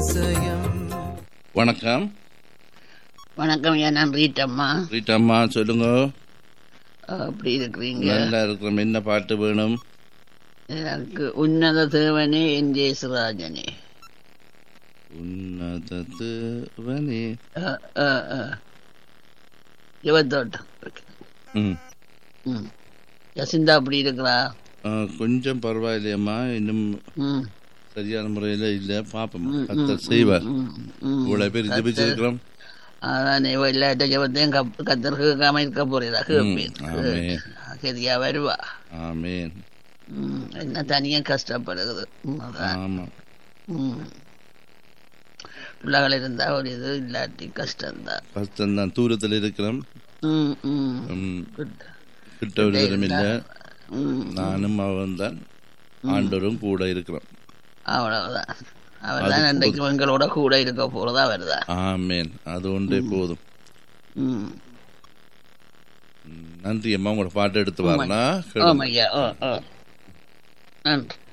அதிசயம் வணக்கம் வணக்கம் ஐயா நான் ரீட்டம்மா ரீட்டாம்மா சொல்லுங்க அப்படி இருக்கிறீங்க நல்லா இருக்கிறோம் என்ன பாட்டு வேணும் எனக்கு உன்னத தேவனே என் ஜெயசுராஜனே உன்னதவனே யுவத்தோட்டம் ம் ம் யசிந்தா அப்படி இருக்கிறா ஆ, கொஞ்சம் பரவாயில்லையம்மா இன்னும் ம் சரியான முறையில் இல்லை பார்ப்போம் கத்தர் செய்வார் ம், ம். இவ்வளோ பேர் ஜெபிச்சிருக்கிறோம் அதான் இவ இல்லாட்ட ஜபத்தையும் கப் கத்தர் கேட்காம இருக்க போறதா கேட்பேன் ஆமென். சரியா வருவா ஆமேன் ம், என்ன தனியா கஷ்டப்படுகிறது ம், அதான். ஆமாம் ம். பிள்ளைகள் இருந்தா ஒரு இது இல்லாட்டி கஷ்டம்தான் கஷ்டம்தான் தூரத்தில் இருக்கிறோம் ம் ம் ம், குட் கிட்ட ஒரு தூரம் இல்லை ம் நானும் அவன் தான் ஆண்டவரும் கூட இருக்கிறோம் அவ்வளவுதான் அவர் தான் அன்றைக்கு எங்களோட கூட இருக்க போறதா வருதா ஆமேன் அது ஒன்றே போதும் ம் ம், நன்றி அம்மா உங்களோட பாட்டு எடுத்து வரலாம் ஆமாய்யா ஓ ஓ நன்றி